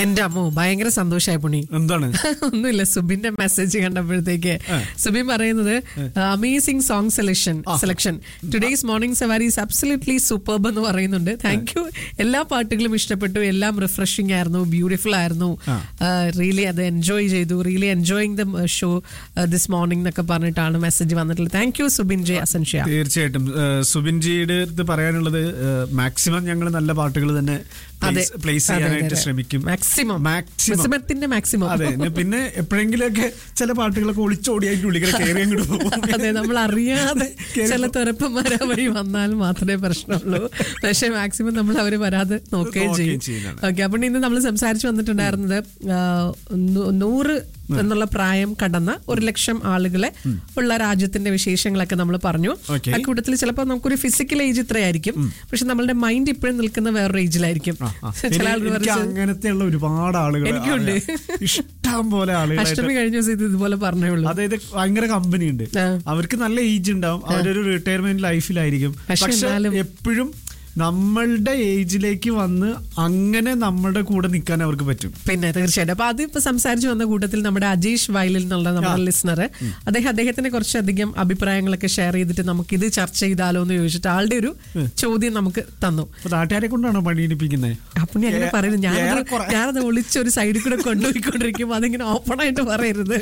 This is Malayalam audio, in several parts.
എന്റെ അമ്മോ ഭയങ്കര സന്തോഷമായി പുണി എന്താണ് ഒന്നുമില്ല സുബിന്റെ മെസ്സേജ് കണ്ടപ്പോഴത്തേക്ക് സുബിൻ പറയുന്നത് amazing song selection selection today's morning Savari is absolutely superb എന്ന് പറയുന്നുണ്ട് താങ്ക് യു എല്ലാ പാട്ടുകളും ഇഷ്ടപ്പെട്ടു എല്ലാം റിഫ്രഷിംഗ് ആയിരുന്നു ബ്യൂട്ടിഫുൾ ആയിരുന്നു റിയലി അത് എൻജോയ് ചെയ്തു really enjoying the show this morning എന്നൊക്കെ പറഞ്ഞിട്ടാണ് മെസ്സേജ് വന്നിട്ടുള്ളത് താങ്ക് യു സുബിൻ ജെ അസൻഷ്യ തീർച്ചയായിട്ടും ഏഹ്, സുബിൻജിയുടെ അടുത്ത് പറയാനുള്ളത് മാക്സിമം ഞങ്ങൾ നല്ല പാട്ടുകൾ തന്നെ അതെ. പ്ലേസ് അതെ, ചെയ്യാനായിട്ട് അതെ. ശ്രമിക്കും മാക്സിമം മാക്സിമം മാക്സിമത്തിന്റെ മാക്സിമം അതെ പിന്നെ- പിന്നെ എപ്പോഴെങ്കിലൊക്കെ ചില പാട്ടുകളൊക്കെ ഒളിച്ചോടി അതിന്റെ ഉള്ളിൽ കയറി അങ്ങോട്ട് പോകും അതെ നമ്മൾ അറിയാതെ കേറി ചില തുറപ്പന്മാരെ വഴി വന്നാൽ മാത്രമേ പ്രശ്നമുള്ളൂ പക്ഷെ മാക്സിമം നമ്മൾ അവര് വരാതെ നോക്കുകയും നോക്കുകയും ചെയ്യും ചെയ്യുന്നതാണ്. ഓക്കെ അപ്പോൾ ഇന്ന് നമ്മൾ സംസാരിച്ചു വന്നിട്ടുണ്ടായിരുന്നത് ആ, നൂ- നൂറ് എന്നുള്ള പ്രായം കടന്ന ഒരു ലക്ഷം ആളുകളെ ഉള്ള രാജ്യത്തിന്റെ വിശേഷങ്ങളൊക്കെ നമ്മൾ പറഞ്ഞു Okay. ആ കൂട്ടത്തിൽ ചിലപ്പോൾ നമുക്കൊരു ഫിസിക്കൽ ഏജ് ഇത്രയായിരിക്കും പക്ഷെ നമ്മളുടെ മൈൻഡ് ഇപ്പോഴും നിൽക്കുന്ന വേറൊരു ഏജിലായിരിക്കും ആ, ആ. ചില എനി- ആളുകൾ എനിക്ക് പറയും, അങ്ങനത്തെ ഉള്ള ഒരുപാട് ആളുകൾ എനിക്കുണ്ട്. അറിയാം. ഇഷ്ടം പോലെ ആളുകളായിട്ട് അഷ്ടമി കഴിഞ്ഞ ദിവസം ഇത് ഇതുപോലെ പറഞ്ഞേ ഉള്ളൂ അതായത് ഭയങ്കര കമ്പനി ഉണ്ട് ആ. അവർക്ക് നല്ല ഏജ് ഉണ്ടാവും അവരൊരു റിട്ടയർമെന്റ് ലൈഫിലായിരിക്കും പക്ഷെ പക്ഷെ എന്നാലും- എപ്പോഴും നമ്മളുടെ ഏജിലേക്ക് വന്ന് അങ്ങനെ നമ്മുടെ കൂടെ നിൽക്കാൻ അവർക്ക് പറ്റും പിന്നെ തീർച്ചയായിട്ടും അപ്പൊ അതിപ്പോ സംസാരിച്ചു വന്ന കൂട്ടത്തിൽ നമ്മുടെ അജീഷ് വയലിൽ എന്നുള്ള നമ്മുടെ ലിസണർ അദ്ദേഹം അദ്ദേഹത്തിന്റെ കുറച്ചധികം അഭിപ്രായങ്ങളൊക്കെ ഷെയർ ചെയ്തിട്ട് നമുക്ക് ഇത് ചർച്ച ചെയ്താലോ എന്ന് ചോദിച്ചിട്ട് ആളുടെ ഒരു ചോദ്യം നമുക്ക് തന്നു അപ്പൊ നാട്ടുകാരെ കൊണ്ടാണോ പണിയെടുപ്പിക്കുന്നത് അപ്പൊ നീ അങ്ങനെ പറയുന്നത് ഞാനത് ഏറെക്കുറെ. ഞാനത് ഒളിച്ച് ഒരു സൈഡിൽ കൂടെ കൊണ്ടുപോയിക്കൊണ്ടിരിക്കുമ്പോ അതിങ്ങനെ ഓപ്പൺ ആയിട്ട് പറയരുത്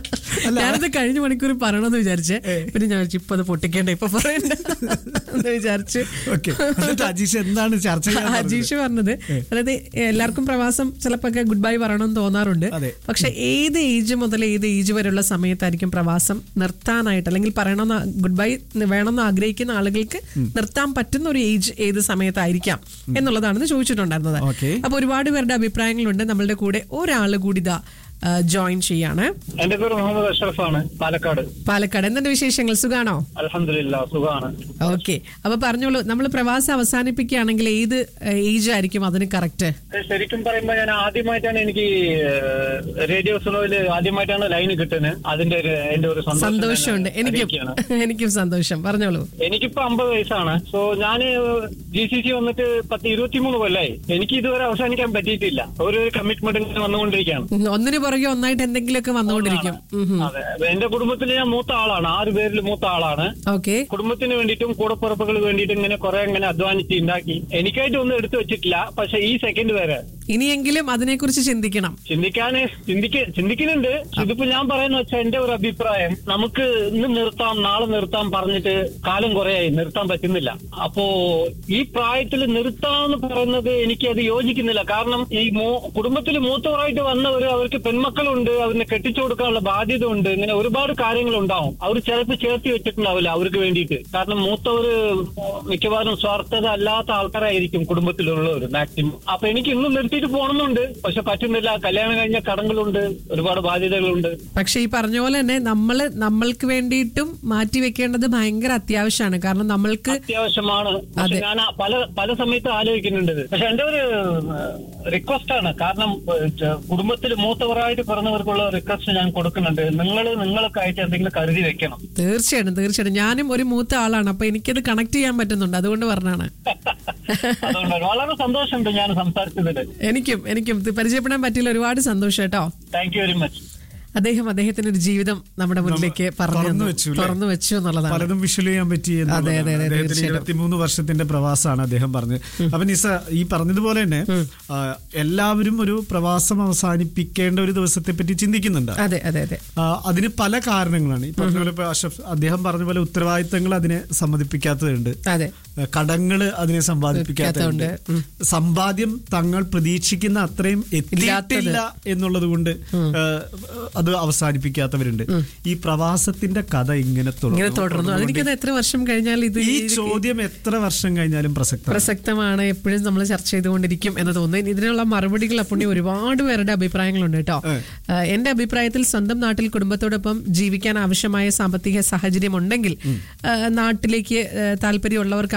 ഞാനത് കഴിഞ്ഞ മണിക്കൂർ പറയണമെന്ന് വിചാരിച്ചേ പിന്നെ ഞാൻ വിചാരിച്ചു, ഇപ്പൊ അത് പൊട്ടിക്കേണ്ട ഇപ്പൊ പറയണ്ട എന്ന് വിചാരിച്ച് ഓക്കെ എന്നിട്ട് അജീഷ് എന്താണ് ചർച്ച ചെയ്യാൻ പറഞ്ഞത്? അജീഷ് പറഞ്ഞത് അതായത് എല്ലാവർക്കും പ്രവാസം ചിലപ്പോ ഗുഡ് ബൈ പറയണമെന്ന് തോന്നാറുണ്ട് അതെ. പക്ഷെ ഏത് ഏജ് മുതൽ ഏത് ഏജ് വരെയുള്ള സമയത്തായിരിക്കും പ്രവാസം നിർത്താനായിട്ട് അല്ലെങ്കിൽ പറയണമെന്ന് ഗുഡ് ബൈ വേണമെന്ന് ആഗ്രഹിക്കുന്ന ആളുകൾക്ക് നിർത്താൻ പറ്റുന്ന ഒരു ഏജ് ഏത് സമയത്തായിരിക്കാം എന്നുള്ളതാണെന്ന് ചോദിച്ചിട്ടുണ്ടായിരുന്നത് Okay. അപ്പൊ ഒരുപാട് പേരുടെ അഭിപ്രായങ്ങളുണ്ട് നമ്മളുടെ കൂടെ ഒരാൾ കൂടി ഇതാ ജോയിൻ ചെയ്യാണ് എന്റെ പേര് മുഹമ്മദ് അഷ്റഫ് ആണ് പാലക്കാട് പാലക്കാട് എന്തുണ്ട് വിശേഷങ്ങൾ സുഖാണോ അലഹമില്ല സുഖമാണ് ഓക്കെ അപ്പൊ പറഞ്ഞോളൂ നമ്മൾ പ്രവാസം അവസാനിപ്പിക്കുകയാണെങ്കിൽ ഏത് ഏജ് ആയിരിക്കും അതിന് കറക്റ്റ് ശരിക്കും പറയുമ്പോ ഞാൻ ആദ്യമായിട്ടാണ് എനിക്ക് റേഡിയോ സുനോയില് ആദ്യമായിട്ടാണ് ലൈന് കിട്ടുന്നത് അതിന്റെ ഒരു എന്റെ ഒരു സന്തോഷം ഞാൻ സന്തോഷമുണ്ട് എനിക്കും അറിയിക്കുകയാണ്. എനിക്കും സന്തോഷം പറഞ്ഞോളൂ എനിക്കിപ്പോ അമ്പത് വയസ്സാണ് സോ ഞാന് ജി സി സി വന്നിട്ട് പത്ത് ഇരുപത്തിമൂന്ന് കൊല്ലായി എനിക്ക് ഇതുവരെ അവസാനിക്കാൻ പറ്റിയിട്ടില്ല ഒരു കമ്മിറ്റ്മെന്റ് ഇങ്ങനെ വന്നുകൊണ്ടിരിക്കുകയാണ് ഉം, ഒന്നിനു പുറകെ ഒന്നായിട്ട് എന്തെങ്കിലുമൊക്കെ വന്നുകൊണ്ടിരിക്കും അതെ എന്റെ കുടുംബത്തിൽ ഞാൻ മൂത്ത ആളാണ് ആറ് പേരിൽ മൂത്ത ആളാണ് ഓക്കെ കുടുംബത്തിന് വേണ്ടിയിട്ടും കൂടപ്പുറപ്പുകൾ വേണ്ടിയിട്ടും ഇങ്ങനെ കുറെ ഇങ്ങനെ അധ്വാനിച്ച് ഉണ്ടാക്കി എനിക്കായിട്ട് ഒന്നും എടുത്തു വെച്ചിട്ടില്ല പക്ഷെ ഈ സെക്കൻഡ് വരെ ഇനിയെങ്കിലും അതിനെക്കുറിച്ച് ചിന്തിക്കണം ചിന്തിക്കാന് ചിന്തിക്ക ചിന്തിക്കുന്നുണ്ട് ഇതിപ്പോ ഞാൻ പറയുന്ന വെച്ചാൽ എന്റെ ഒരു അഭിപ്രായം നമുക്ക് ഇന്ന് നിർത്താം നാളെ നിർത്താം പറഞ്ഞിട്ട് കാലം കുറയായി നിർത്താൻ പറ്റുന്നില്ല അപ്പോ ഈ പ്രായത്തിൽ നിർത്താന്ന് പറയുന്നത് എനിക്ക് അത് യോജിക്കുന്നില്ല കാരണം ഈ കുടുംബത്തിൽ മൂത്തവരായിട്ട് വന്നവർ അവർക്ക് പെൺമക്കളുണ്ട് അവരിനെ കെട്ടിച്ചു കൊടുക്കാനുള്ള ബാധ്യത ഉണ്ട് ഇങ്ങനെ ഒരുപാട് കാര്യങ്ങൾ ഉണ്ടാവും അവർ ചിലപ്പോൾ ചേർത്തി വെച്ചിട്ടുണ്ടാവില്ല അവർക്ക് വേണ്ടിയിട്ട് കാരണം മൂത്തവര് മിക്കവാറും സ്വാർത്ഥത അല്ലാത്ത ആൾക്കാരായിരിക്കും കുടുംബത്തിലുള്ളവർ മാക്സിമം അപ്പൊ എനിക്ക് ഇന്നും നിർത്തിയിട്ട് പോകണമെന്നുണ്ട് പക്ഷെ പറ്റുന്നില്ല കല്യാണം കഴിഞ്ഞ കടങ്ങളുണ്ട് ഒരുപാട് ബാധ്യതകളുണ്ട് പക്ഷെ ഈ പറഞ്ഞ പോലെ തന്നെ നമ്മള് നമ്മൾക്ക് വേണ്ടിയിട്ടും മാറ്റി വെക്കേണ്ടത് ഭയങ്കര അത്യാവശ്യമാണ് കാരണം നമ്മൾക്ക് അത്യാവശ്യമാണ് പക്ഷെ ഞാൻ ആ പല പല സമയത്ത് ആലോചിക്കുന്നുണ്ട് ഇത്. പക്ഷെ എന്റെ ഒരു റിക്വസ്റ്റ് ആണ് കാരണം കുടുംബത്തിൽ മൂത്തവരായിട്ട് പിറന്നവർക്കുള്ള റിക്വസ്റ്റ് ഞാൻ കൊടുക്കുന്നുണ്ട് നിങ്ങൾ നിങ്ങളൊക്കെ ആയിട്ട് എന്തെങ്കിലും കരുതി വെക്കണം തീർച്ചയായിട്ടും തീർച്ചയായിട്ടും ഞാനും ഒരു മൂത്ത ആളാണ് അപ്പൊ എനിക്കത് കണക്ട് ചെയ്യാൻ പറ്റുന്നുണ്ട് അതുകൊണ്ട് പറഞ്ഞാണ് അതുകൊണ്ട് വളരെ സന്തോഷമുണ്ട് ഞാൻ സംസാരിച്ചതിൽ എനിക്കും എനിക്കും ഇത് പരിചയപ്പെടാൻ പറ്റിയില്ല ഒരുപാട് സന്തോഷം കേട്ടോ താങ്ക് യു വെരി മച്ച് അദ്ദേഹം അദ്ദേഹത്തിന്റെ ഒരു ജീവിതം നമ്മുടെ മുന്നിലേക്ക് പറഞ്ഞു തുറന്നു തന്നു. വെച്ചു അല്ലേ? തുറന്നു വെച്ചു എന്നുള്ളതാണ് പലതും വിഷ്വൽ ചെയ്യാൻ പറ്റി അതെ, അതെ, അതെ, അദ്ദേഹത്തിന് തീർച്ചയായിട്ടും. ഇരുപത്തിമൂന്ന് വർഷത്തിന്റെ പ്രവാസമാണ് അദ്ദേഹം പറഞ്ഞത് അപ്പൊ നിസ ഈ പറഞ്ഞതുപോലെ തന്നെ ആ, എല്ലാവരും ഒരു പ്രവാസം അവസാനിപ്പിക്കേണ്ട ഒരു ദിവസത്തെ പറ്റി ചിന്തിക്കുന്നുണ്ട് അതെ അതെ അതെ ആ, അതിന് പല കാരണങ്ങളാണ് ഈ പറഞ്ഞ പോലെ ഇപ്പൊ അഷഫ് അദ്ദേഹം പറഞ്ഞ പോലെ ഉത്തരവാദിത്തങ്ങൾ അതിനെ സമ്മതിപ്പിക്കാത്തതുണ്ട് അതെ കടങ്ങള് അതിനെ സമ്പാദിപ്പിക്കാത്തതുണ്ട് ഇല്ലാത്തതുണ്ട്. സമ്പാദ്യം തങ്ങൾ പ്രതീക്ഷിക്കുന്ന അത്രയും എത്തിയിട്ടില്ല എന്നുള്ളത് കൊണ്ട് അത് അവസാനിപ്പിക്കാത്തവരുണ്ട് ഈ പ്രവാസത്തിന്റെ കഥ ഇങ്ങനെ ഇങ്ങനെ തുടർന്നു തുടർന്നു അതെനിക്കത് എത്ര വർഷം കഴിഞ്ഞാൽ ഇത് ഈ ഇത് ചോദ്യം എത്ര വർഷം കഴിഞ്ഞാലും പ്രസക്തമാണ് പ്രസക്തമാണ് എപ്പോഴും നമ്മൾ ചർച്ച ചെയ്തുകൊണ്ടിരിക്കും എന്ന് തോന്നുന്നു ഇതിനുള്ള മറുപടികൾ അപ്പുണ്ണി ഒരുപാട് പേരുടെ അഭിപ്രായങ്ങളുണ്ട് കേട്ടോ ഏഹ് എന്റെ അഭിപ്രായത്തിൽ സ്വന്തം നാട്ടിൽ കുടുംബത്തോടൊപ്പം ജീവിക്കാൻ ആവശ്യമായ സാമ്പത്തിക സാഹചര്യം ഉണ്ടെങ്കിൽ ഏഹ് നാട്ടിലേക്ക് ഏഹ് താല്പര്യമുള്ളവർക്ക് അങ്ങനെ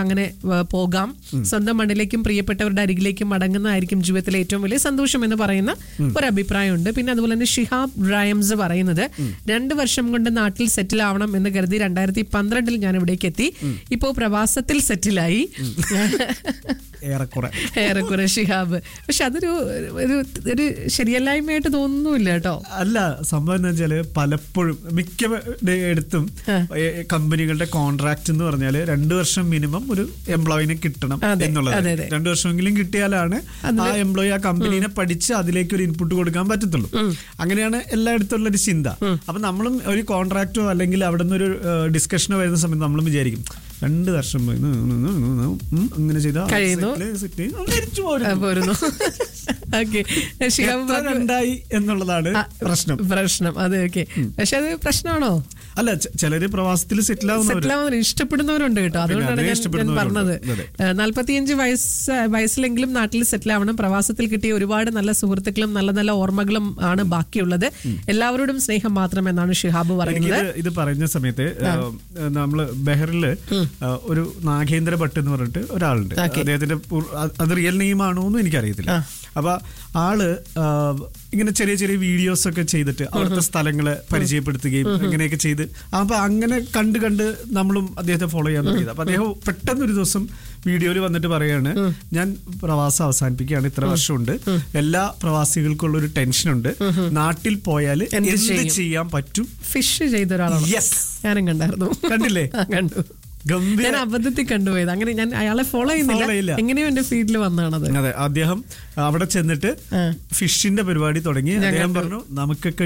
അങ്ങനെ ആ, പോകാം സ്വന്തം മണ്ണിലേക്കും പ്രിയപ്പെട്ടവരുടെ അരികിലേക്കും മടങ്ങുന്നതായിരിക്കും ജീവിതത്തിലെ ഏറ്റവും വലിയ സന്തോഷം എന്ന് പറയുന്ന ഒരു അഭിപ്രായമുണ്ട് പിന്നെ അതുപോലെ തന്നെ ഷിഹാബ് റൈംസ് പറയുന്നത് രണ്ട് വർഷം കൊണ്ട് നാട്ടിൽ സെറ്റിൽ ആവണം എന്ന് കരുതി രണ്ടായിരത്തി പന്ത്രണ്ടിൽ ഞാൻ ഇവിടേക്ക് എത്തി ഇപ്പോ പ്രവാസത്തിൽ സെറ്റിലായി ഏറെക്കുറെ ഏറെക്കുറെ ഷിഹാബ് പക്ഷെ അതൊരു ഒരു ഒരു ശരിയല്ലായ്മയായിട്ട് തോന്നുന്നില്ല കേട്ടോ അല്ല സംഭവം എന്താ വെച്ചാല് പലപ്പോഴും മിക്ക എടുത്തും കമ്പനികളുടെ കോൺട്രാക്ട് എന്ന് പറഞ്ഞാല് രണ്ടു വർഷം മിനിമം ഒരു എംപ്ലോയിനെ കിട്ടണം അതെ, എന്നുള്ളത് അതെ, അതെ. രണ്ടു വർഷമെങ്കിലും കിട്ടിയാലാണ് ആ എംപ്ലോയി ആ കമ്പനീനെ പഠിച്ച് അതിലേക്ക് ഒരു ഇൻപുട്ട് കൊടുക്കാൻ പറ്റത്തുള്ളൂ അങ്ങനെയാണ് എല്ലായിടത്തും ഉള്ള ഒരു ചിന്ത അപ്പൊ നമ്മളും ഒരു കോൺട്രാക്റ്റോ അല്ലെങ്കിൽ അവിടെ നിന്ന് ഒരു ഡിസ്കഷനോ വരുന്ന സമയത്ത് നമ്മളും വിചാരിക്കും രണ്ട് വർഷം പോയി, ഉം, ഉം, ഉം, ഉം, ഉം, ഉം, അങ്ങനെ ചെയ്താൽ കഴിയുന്നു. തിരിച്ചു ആ, പോരും പോരുന്നു ഓക്കെ ഷിഹാബ് എത്ര പറഞ്ഞു- രണ്ടായി എന്നുള്ളതാണ് ആ, പ്രശ്നം പ്രശ്നം അതെ ഓക്കെ പക്ഷെ അത് പ്രശ്നമാണോ അല്ല ച- ചിലര് പ്രവാസത്തിൽ സെറ്റിൽ ആവുന്നവര് സെറ്റിൽ ആവുന്നവർ ഇഷ്ടപ്പെടുന്നവരുണ്ട് കേട്ടോ അതുകൊണ്ടാണ് അതിനെ ഞാൻ- ഞാൻ ഇഷ്ടപ്പെടുന്നവരുണ്ട്. പറഞ്ഞത് അതെ. നാല്പത്തിയഞ്ച് വയസ്സ് വയസ്സിലെങ്കിലും നാട്ടിൽ സെറ്റിൽ ആവണം പ്രവാസത്തിൽ കിട്ടിയ ഒരുപാട് നല്ല സുഹൃത്തുക്കളും നല്ല നല്ല ഓർമ്മകളും ആണ് ബാക്കിയുള്ളത് എല്ലാവരോടും സ്നേഹം മാത്രം എന്നാണ് ഷിഹാബ് പറയുന്നത് എനിക്കിത് ഇത് പറയുന്ന സമയത്ത് ഏഹ്, നമ്മള് ബെഹറില് ഏഹ്, ഒരു നാഗേന്ദ്ര ഭട്ട് എന്ന് പറഞ്ഞിട്ട് ഒരാളുണ്ട് Okay. അദ്ദേഹത്തിന്റെ പൂർ- അത് അത് റിയൽ നെയിം ആണോ എന്ന് എനിക്കറിയത്തില്ല അപ്പൊ ആള് ഏഹ്, ഇങ്ങനെ ചെറിയ ചെറിയ വീഡിയോസ് ഒക്കെ ചെയ്തിട്ട് അവിടുത്തെ സ്ഥലങ്ങളെ പരിചയപ്പെടുത്തുകയും ഇങ്ങനെയൊക്കെ ചെയ്ത് അപ്പൊ അങ്ങനെ കണ്ട് കണ്ട് നമ്മളും അദ്ദേഹത്തെ ഫോളോ ചെയ്യാൻ തുടങ്ങിയത് അപ്പൊ അദ്ദേഹം പെട്ടെന്ന് ഒരു ദിവസം വീഡിയോയിൽ വന്നിട്ട് പറയാണ് ഞാൻ പ്രവാസം അവസാനിപ്പിക്കുകയാണ് ഇത്ര വർഷമുണ്ട് എല്ലാ പ്രവാസികൾക്കുള്ള ഒരു ടെൻഷനുണ്ട് നാട്ടിൽ പോയാൽ എന്ത് എന്ത് ചെയ്യും? ചെയ്യാൻ പറ്റും ഫിഷ് ചെയ്ത ഒരാളാണ് യെസ് ഞാനും കണ്ടായിരുന്നു കണ്ടില്ലേ ആ, കണ്ടു ഗംഭീര ഞാൻ അബദ്ധത്തിൽ കണ്ടുപോയത് അങ്ങനെ ഞാൻ അയാളെ ഫോളോ Follow ചെയ്യില്ല. ചെയ്യുന്നില്ല എങ്ങനെയോ എന്റെ ഫീൽഡിൽ വന്നതാണത് അതെ അദ്ദേഹം അവിടെ ചെന്നിട്ട് ആ. ഫിഷിന്റെ പരിപാടി തുടങ്ങി ഞാൻ അദ്ദേഹം കണ്ടു. പറഞ്ഞു നമുക്കൊക്കെ